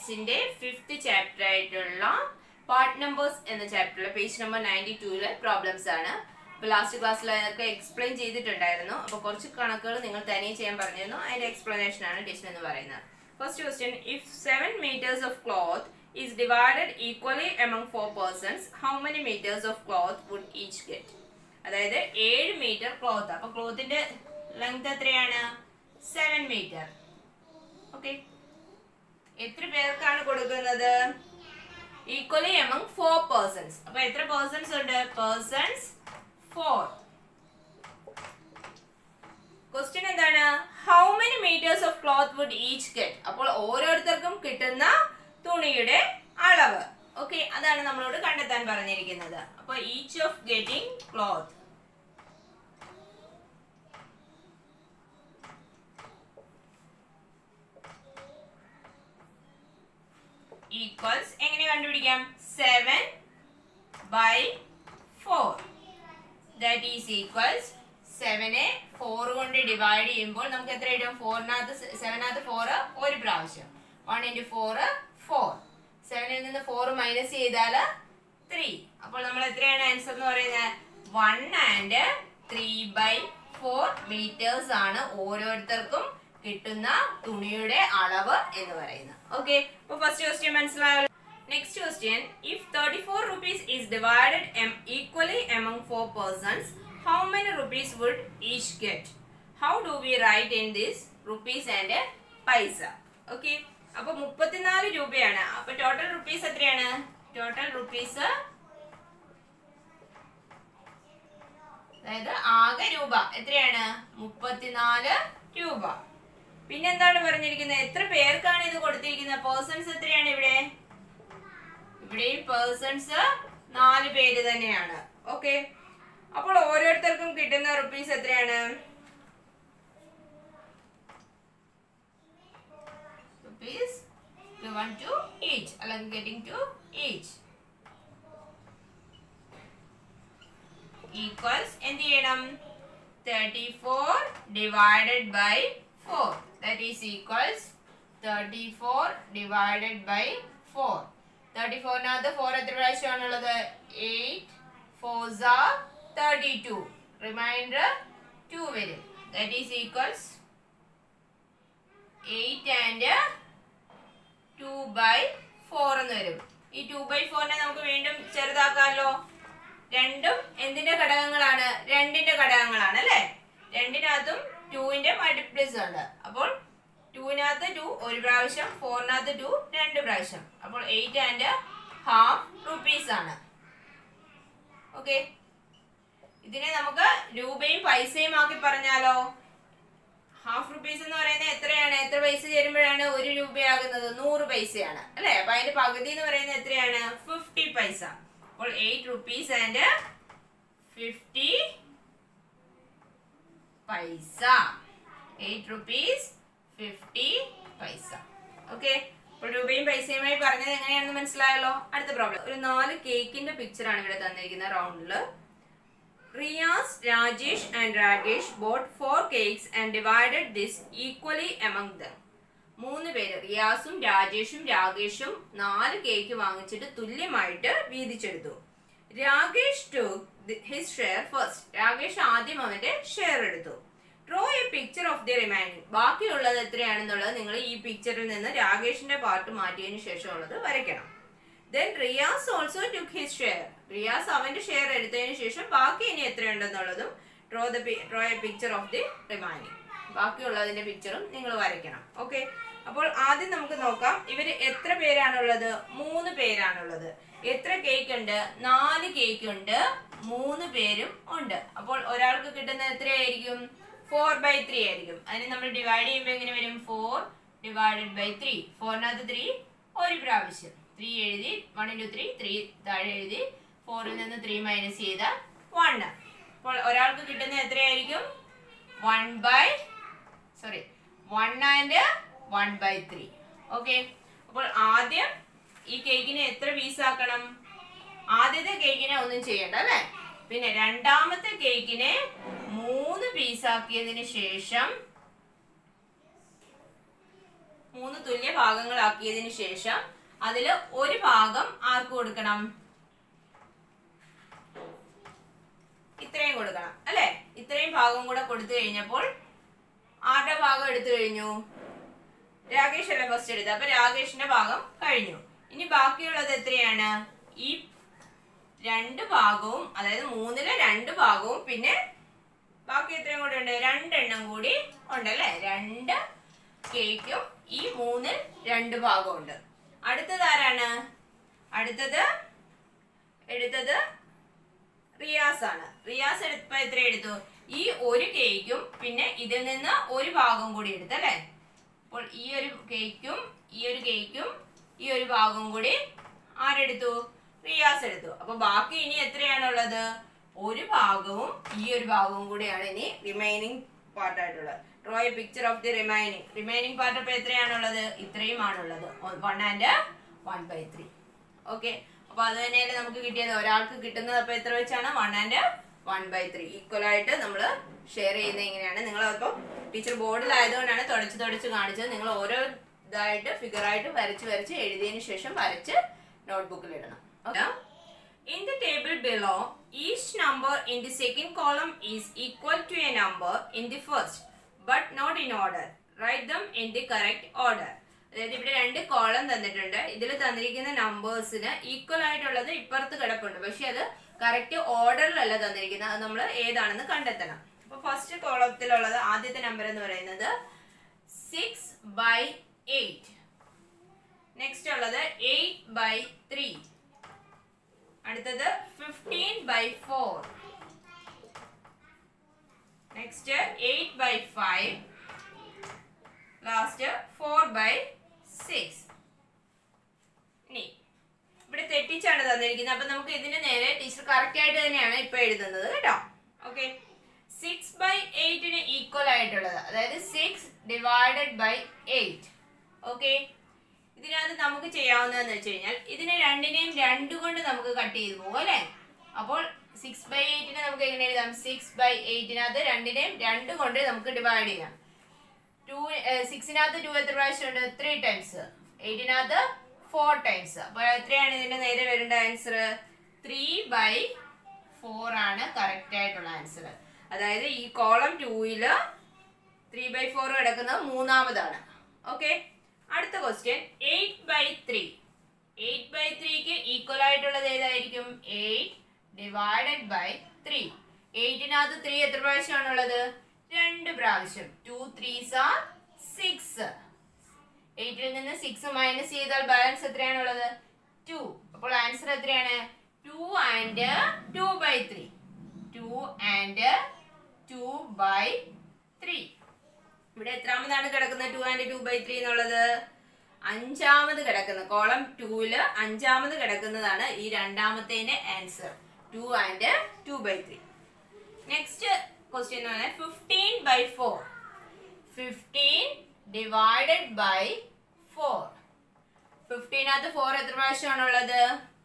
മാത്തമാറ്റിക്സിന്റെ fifth chapter ആയിട്ടുള്ള part numbers എന്ന ചാപ്റ്ററിലെ പേജ് നമ്പർ നയൻറ്റി ടൂവിലെ പ്രോബ്ലംസ് ആണ് അപ്പോൾ ലാസ്റ്റ് ക്ലാസ്സിൽ അതൊക്കെ എക്സ്പ്ലെയിൻ ചെയ്തിട്ടുണ്ടായിരുന്നു അപ്പോൾ കുറച്ച് കണക്കുകൾ നിങ്ങൾ തനിയെ ചെയ്യാൻ പറഞ്ഞിരുന്നു അതിന്റെ എക്സ്പ്ലനേഷൻ ആണ് ഡിഷൻ എന്ന് പറയുന്നത് first question if seven metres of cloth is divided equally among four persons how many metres of cloth would each get അതായത് ഏഴ് മീറ്റർ ക്ലോത്ത് അപ്പൊ ക്ലോത്തിന്റെ ലെങ്ത് എത്രയാണ് സെവൻ മീറ്റർ ഓക്കെ എത്ര പേർക്കാണ് കൊടുക്കുന്നത് ഈക്വലി എമംഗ് ഫോർ പേഴ്സൺസ് അപ്പൊ എത്ര പേഴ്സൺസ് ഉണ്ട് പേഴ്സൺസ് ഫോർ ക്വസ്റ്റ്യൻ എന്താണ് how many metres of cloth would each get അപ്പോൾ ഓരോരുത്തർക്കും കിട്ടുന്ന തുണിയുടെ അളവ് ഓക്കെ അതാണ് നമ്മളോട് കണ്ടെത്താൻ പറഞ്ഞിരിക്കുന്നത് അപ്പൊ each of getting cloth equals എങ്ങനെ കണ്ടുപിടിക്കാം seven by four that is equals സെവനെ ഫോർ കൊണ്ട് ഡിവൈഡ് ചെയ്യുമ്പോൾ നമുക്ക് എത്ര കിട്ടും ഫോറിനകത്ത് സെവനകത്ത് ഫോർ ഒരു പ്രാവശ്യം വൺ ഇൻറ്റു ഫോർ ഫോർ സെവനിൽ നിന്ന് ഫോർ മൈനസ് ചെയ്താൽ ത്രീ അപ്പോൾ നമ്മൾ എത്രയാണ് ആൻസർ എന്ന് പറയുന്നത് one and three by four metres ആണ് ഓരോരുത്തർക്കും കിട്ടുന്ന തുണിയുടെ അളവ് എന്ന് പറയുന്നത് ഓക്കെ അപ്പൊ ഫസ്റ്റ് ക്വസ്റ്റ്യൻ മനസ്സിലായല്ലോ next question if thirty four rupees is divided equally among four persons how many rupees would each get how do we write in this rupees and paisa okay അപ്പൊ മുപ്പത്തിനാല് രൂപയാണ് അപ്പൊ ടോട്ടൽ റുപ്പീസ് എത്രയാണ് total rupees അതായത് ആകെ രൂപ എത്രയാണ് മുപ്പത്തിനാല് രൂപ പിന്നെന്താണ് പറഞ്ഞിരിക്കുന്നത് എത്ര പേർക്കാണ് ഇത് കൊടുത്തിരിക്കുന്നത് പേഴ്സൺസ് എത്രയാണ് ഇവിടെ ഇവിടെയും പേഴ്സൺസ് നാല് പേര് തന്നെയാണ് ഓക്കെ അപ്പോൾ ഓരോരുത്തർക്കും കിട്ടുന്ന റുപ്പീസ് എത്രയാണ് റുപ്പീസ് given to each അല്ലെങ്കിൽ getting to each ഈക്വൽസ് എന്ത് ചെയ്യണം thirty four divided by four that is equals thirty four divided by four thirty ഫോറിനകത്ത് ഫോർ എത്ര പ്രാവശ്യമാണുള്ളത് eight fours thirty two remainder two വരും that is equals eight and two by four എന്ന് വരും ഈ to by ഫോറിനെ നമുക്ക് വീണ്ടും ചെറുതാക്കാമല്ലോ രണ്ടും എന്തിന്റെ ഘടകങ്ങളാണ് രണ്ടിന്റെ ഘടകങ്ങളാണ് അല്ലേ രണ്ടിനകത്തും ടുവിന്റെ മൾട്ടിപ്ലിസ് ഉണ്ട് അപ്പോൾ ടുവിനകത്ത് ടു ഒരു പ്രാവശ്യം ഫോറിനകത്ത് ടു രണ്ട് പ്രാവശ്യം അപ്പോൾ എയ്റ്റ് ആൻഡ് ഹാഫ് റുപ്പീസ് ആണ് ഓക്കെ ഇതിനെ നമുക്ക് രൂപയും പൈസയും ആക്കി പറഞ്ഞാലോ ഹാഫ് റുപ്പീസ് എന്ന് പറയുന്നത് എത്രയാണ് എത്ര പൈസ ചേരുമ്പോഴാണ് ഒരു രൂപയാകുന്നത് നൂറ് പൈസയാണ് അല്ലെ അപ്പൊ അതിന്റെ പകുതി എന്ന് പറയുന്നത് എത്രയാണ് ഫിഫ്റ്റി പൈസ അപ്പോൾ eight rupees and fifty paisa eight rupees fifty paisa okay അപ്പോൾ രൂപയും പൈസയുമായി പറഞ്ഞത് എങ്ങനെയാണെന്ന് മനസ്സിലായല്ലോ അടുത്ത പ്രോബ്ലം ഒരു നാല് കേക്കിന്റെ പിക്ചറാണ് ഇവിടെ തന്നിരിക്കുന്ന റൗണ്ടില് Riyas, Rajesh and Ragesh bought four cakes and divided this equally among them. മൂന്ന് പേര് റിയാസും രാജേഷും രാകേഷും നാല് കേക്ക് വാങ്ങിച്ചിട്ട് തുല്യമായിട്ട് വീതിച്ചെടുത്തു Rakesh took his share first Rakesh ആദ്യം അവന്റെ ഷെയർ എടുത്തു draw a picture of the remaining ബാക്കിയുള്ളത് എത്രയാണെന്നുള്ളത് നിങ്ങൾ ഈ പിക്ചറിൽ നിന്ന് രാകേഷിന്റെ പാർട്ട് മാറ്റിയതിനു ശേഷമുള്ളത് വരയ്ക്കണം then Riyas also took his share Riyas അവന്റെ ഷെയർ എടുത്തതിന് ശേഷം ബാക്കി ഇനി എത്രയുണ്ടെന്നുള്ളതും draw the draw a picture of the remaining ബാക്കിയുള്ളതിന്റെ പിക്ചറും നിങ്ങൾ വരയ്ക്കണം ഓക്കെ അപ്പോൾ ആദ്യം നമുക്ക് നോക്കാം ഇവര് എത്ര പേരാണുള്ളത് മൂന്ന് പേരാണുള്ളത് എത്ര കേക്ക് ഉണ്ട് നാല് കേക്ക് ഉണ്ട് മൂന്ന് പേരും ഉണ്ട് അപ്പോൾ ഒരാൾക്ക് കിട്ടുന്നത് എത്രയായിരിക്കും ഫോർ ബൈ ത്രീ ആയിരിക്കും അതിന് നമ്മൾ ഡിവൈഡ് ചെയ്യുമ്പോൾ എങ്ങനെ വരും ഫോർ ഡിവൈഡഡ് ബൈ ത്രീ ഫോറിനകത്ത് ത്രീ ഒരു പ്രാവശ്യം ത്രീ എഴുതി വൺ ഇൻറ്റു ത്രീ ത്രീ താഴെ എഴുതി ഫോറിൽ നിന്ന് ത്രീ മൈനസ് ചെയ്ത വൺ അപ്പോൾ ഒരാൾക്ക് കിട്ടുന്നത് എത്രയായിരിക്കും one by sorry one and one by three okay അപ്പോൾ ആദ്യം ഈ കേക്കിനെ എത്ര പീസ് ആക്കണം ആദ്യത്തെ കേക്കിനെ ഒന്നും ചെയ്യണ്ട അല്ലേ പിന്നെ രണ്ടാമത്തെ കേക്കിനെ മൂന്ന് പീസാക്കിയതിന് ശേഷം മൂന്ന് തുല്യ ഭാഗങ്ങളാക്കിയതിന് ശേഷം അതിൽ ഒരു ഭാഗം ആർക്ക് കൊടുക്കണം ഇത്രയും കൊടുക്കണം അല്ലെ ഇത്രയും ഭാഗം കൂടെ കൊടുത്തു കഴിഞ്ഞപ്പോൾ ആരുടെ ഭാഗം എടുത്തു കഴിഞ്ഞു രാകേഷ് അല്ല ഫസ്റ്റ് എടുത്തത് അപ്പൊ രാകേഷിന്റെ ഭാഗം കഴിഞ്ഞു ഇനി ബാക്കിയുള്ളത് എത്രയാണ് ഈ രണ്ട് ഭാഗവും അതായത് മൂന്നിലെ രണ്ട് ഭാഗവും പിന്നെ ബാക്കി എത്രയും കൂടെ ഉണ്ട് രണ്ടെണ്ണം കൂടി ഉണ്ടല്ലേ രണ്ട് കേക്കും ഈ മൂന്നിൽ രണ്ട് ഭാഗവും ഉണ്ട് അടുത്തത് ആരാണ് അടുത്തത് എടുത്തത് റിയാസ് ആണ് റിയാസ് എടുത്തപ്പോ എത്ര എടുത്തു ഈ ഒരു കേക്കും പിന്നെ ഇതിൽ നിന്ന് ഒരു ഭാഗം കൂടി എടുത്തു അല്ലേ അപ്പോൾ ഈ ഒരു കേക്കും ഈ ഒരു കേക്കും ഈ ഒരു ഭാഗവും കൂടി ആരെടുത്തു റിയാസ് എടുത്തു അപ്പൊ ബാക്കി ഇനി എത്രയാണുള്ളത് ഒരു ഭാഗവും ഈ ഒരു ഭാഗവും കൂടിയാണ് ഇനി റിമൈനിങ് പാർട്ടായിട്ടുള്ളത് draw a picture of the remaining remaining part അപ്പൊ എത്രയാണുള്ളത് ഇത്രയുമാണുള്ളത് one and one by three okay അപ്പൊ അത് തന്നെയല്ലേ നമുക്ക് കിട്ടിയത് ഒരാൾക്ക് കിട്ടുന്നത് അപ്പൊ എത്ര വെച്ചാണ് one and one by three equal ആയിട്ട് നമ്മൾ ഷെയർ ചെയ്യുന്നത് എങ്ങനെയാണ് നിങ്ങൾ അപ്പോൾ ടീച്ചർ ബോർഡിലായതുകൊണ്ടാണ് തുടച്ച് തുടച്ച് കാണിച്ചത് നിങ്ങൾ ഓരോ ഇതായിട്ട് ഫിഗർ ആയിട്ട് വരച്ച് വരച്ച് എഴുതിയതിന് ശേഷം വരച്ച് നോട്ട്ബുക്കിൽ ഇടണം okay In the table below, each number in the second column is equal to a number in the first, but not in order. Write them in the correct order. അതായത് ഇവിടെ രണ്ട് കോളം തന്നിട്ടുണ്ട് ഇതിൽ തന്നിരിക്കുന്ന നമ്പേഴ്സിന് ഈക്വൽ ആയിട്ടുള്ളത് ഇപ്പുറത്ത് കിടപ്പുണ്ട് പക്ഷെ അത് കറക്റ്റ് ഓർഡറിലല്ല തന്നിരിക്കുന്നത് അത് നമ്മൾ ഏതാണെന്ന് കണ്ടെത്തണം അപ്പൊ ഫസ്റ്റ് കോളത്തിലുള്ളത് ആദ്യത്തെ നമ്പർ എന്ന് പറയുന്നത് സിക്സ് ബൈ എയ്റ്റ് നെക്സ്റ്റ് ഉള്ളത് എയ്റ്റ് ബൈ ത്രീ അടുത്തത് fifteen by four next eight by five last four by six ഇനി ഇവിടെ തെറ്റിച്ചാണ് തന്നിരിക്കുന്നത് അപ്പൊ നമുക്ക് ഇതിന്റെ നേരെ ടീച്ചർ കറക്റ്റ് ആയിട്ട് തന്നെയാണ് ഇപ്പൊ എഴുതുന്നത് കേട്ടോ ഓക്കെ സിക്സ് ബൈ എയ്റ്റിന് ഈക്വൽ ആയിട്ടുള്ളത് അതായത് six divided by eight okay ഇതിനകത്ത് നമുക്ക് ചെയ്യാവുന്നതെന്ന് വെച്ച് കഴിഞ്ഞാൽ ഇതിനെ രണ്ടിനെയും രണ്ട് കൊണ്ട് നമുക്ക് കട്ട് ചെയ്ത് പോകും അല്ലേ അപ്പോൾ സിക്സ് ബൈ എയ്റ്റിനെ നമുക്ക് എങ്ങനെ എഴുതാം സിക്സ് ബൈ എയ്റ്റിനകത്ത് രണ്ടിനെയും രണ്ട് കൊണ്ട് നമുക്ക് ഡിവൈഡ് ചെയ്യാം ടു സിക്സിനകത്ത് ടു എത്ര പ്രാവശ്യം ഉണ്ട് ത്രീ ടൈംസ് എയ്റ്റിനകത്ത് ഫോർ ടൈംസ് അപ്പോൾ എത്രയാണ് ഇതിന്റെ നേരെ വരേണ്ട ആൻസർ ത്രീ ബൈ ഫോർ ആണ് കറക്റ്റ് ആയിട്ടുള്ള ആൻസർ അതായത് ഈ കോളം ടൂയില് ത്രീ ബൈ ഫോർ കിടക്കുന്നത് മൂന്നാമതാണ് ഓക്കെ അടുത്ത question eight by three eight by ത്രീക്ക് ഈക്വൽ ആയിട്ടുള്ളത് ഏതായിരിക്കും എയ്റ്റ് ഡിവൈഡഡ് ബൈ ത്രീ എയ്റ്റിനകത്ത് ത്രീ എത്ര പ്രാവശ്യമാണുള്ളത് രണ്ട് പ്രാവശ്യം ടു ത്രീസ് ആർ സിക്സ് എയ്റ്റിൽ നിന്ന് സിക്സ് മൈനസ് ചെയ്താൽ ബാലൻസ് എത്രയാണുള്ളത് ടു അപ്പോൾ ആൻസർ എത്രയാണ് two and two by three two and two by three ഇവിടെ എത്രാമതാണ് കിടക്കുന്നത് two and two by three എന്നുള്ളത് അഞ്ചാമത് കിടക്കുന്ന കോളം ടൂല് അഞ്ചാമത് കിടക്കുന്നതാണ് ഈ രണ്ടാമത്തേന്റെ answer two and two by three next question എന്ന് പറഞ്ഞാൽ fifteen by four fifteen divided by four ഫിഫ്റ്റീനകത്ത് ഫോർ എത്ര പ്രാവശ്യമാണുള്ളത്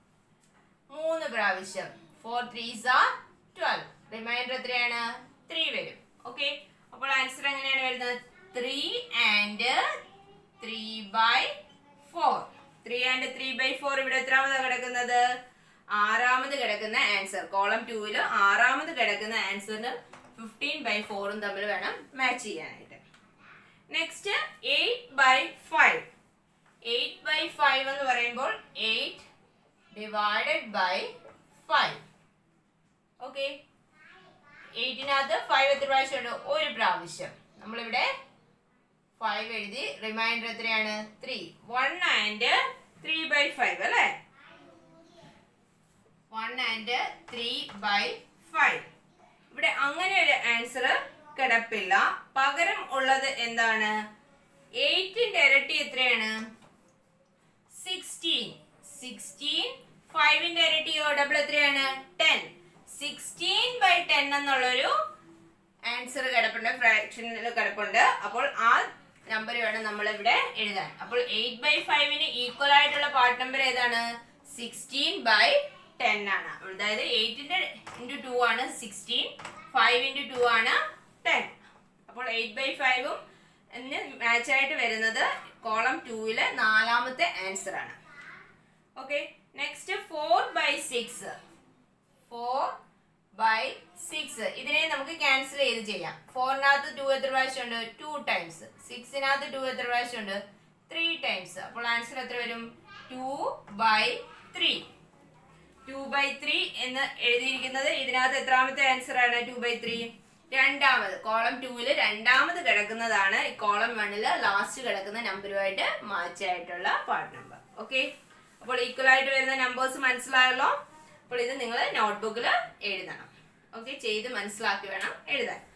മൂന്ന് പ്രാവശ്യം ഫോർ ത്രീസ് ആ ട്വൽവ് റിമൈൻഡർ എത്രയാണ് ത്രീ വരും ഓക്കെ അപ്പോൾ ആൻസർ എങ്ങനെയാണ് വരുന്നത് three and three by four three and three by four ഇവിടെ എത്രാമതാണ് കിടക്കുന്നത് ആറാമത് കിടക്കുന്ന ആൻസർ കോളം ടൂവില് ആറാമത് കിടക്കുന്ന ആൻസറിന് ഫിഫ്റ്റീൻ ബൈ ഫോറും തമ്മിൽ വേണം മാച്ച് ചെയ്യാനായിട്ട് next eight by five eight by five എന്ന് പറയുമ്പോൾ eight divided by five okay എയ്റ്റിനകത്ത് ഫൈവ് എത്ര പ്രാവശ്യമുണ്ട് ഒരു പ്രാവശ്യം നമ്മളിവിടെ ഫൈവ് എഴുതി റിമൈൻഡർ എത്രയാണ് three one and three by five അല്ലേ one and three by five ഇവിടെ അങ്ങനെ ഒരു ആൻസർ കിടപ്പില്ല പകരം ഉള്ളത് എന്താണ് എയ്റ്റിന്റെ ഇരട്ടി എത്രയാണ് സിക്സ്റ്റീൻ സിക്സ്റ്റീൻ ഫൈവിന്റെ ഇരട്ടിയോ ഡബിൾ എത്രയാണ് ടെൻ സിക്സ്റ്റീൻ ബൈ ടെൻ എന്നുള്ളൊരു ആൻസർ കിടപ്പുണ്ട് ഫ്രാക്ഷനിൽ കിടപ്പുണ്ട് അപ്പോൾ ആ നമ്പർ വേണം നമ്മൾ ഇവിടെ എഴുതാൻ അപ്പോൾ എയ്റ്റ് ബൈ ഫൈവിന് ഈക്വൽ ആയിട്ടുള്ള പാർട്ട് നമ്പർ ഏതാണ് സിക്സ്റ്റീൻ ബൈ ടെൻ ആണ് അതായത് എയ്റ്റിന്റെ ഇൻറ്റു ടു ആണ് സിക്സ്റ്റീൻ ഫൈവ് ഇൻറ്റു ടു ആണ് ടെൻ അപ്പോൾ എയ്റ്റ് ബൈ ഫൈവും എന്ന് മാച്ച് ആയിട്ട് വരുന്നത് കോളം ടൂവിലെ നാലാമത്തെ ആൻസർ ആണ് okay next four by six four by six ഇതിനെ നമുക്ക് ക്യാൻസൽ ചെയ്ത് ചെയ്യാം ഫോറിനകത്ത് ടു എത്ര പ്രാവശ്യം ഉണ്ട് ടു ടൈംസ് സിക്സിനകത്ത് ടു എത്ര പ്രാവശ്യം ഉണ്ട് ത്രീ ടൈംസ് അപ്പോൾ ആൻസർ എത്ര വരും two by three two by three എന്ന് എഴുതിയിരിക്കുന്നത് ഇതിനകത്ത് എത്രാമത്തെ ആൻസർ ആണ് ടു ബൈ ത്രീ രണ്ടാമത് കോളം ടൂവില് രണ്ടാമത് കിടക്കുന്നതാണ് ഈ കോളം വണ്ണില് ലാസ്റ്റ് കിടക്കുന്ന നമ്പറുമായിട്ട് മാച്ച് ആയിട്ടുള്ള പാർട്ട് നമ്പർ ഓക്കെ അപ്പോൾ ഈക്വൽ ആയിട്ട് വരുന്ന നമ്പേഴ്സ് മനസ്സിലായല്ലോ അപ്പോൾ ഇത് നിങ്ങൾ നോട്ട്ബുക്കിൽ എഴുതണം ഓക്കെ ചെയ്ത് മനസ്സിലാക്കി വേണം എഴുതാൻ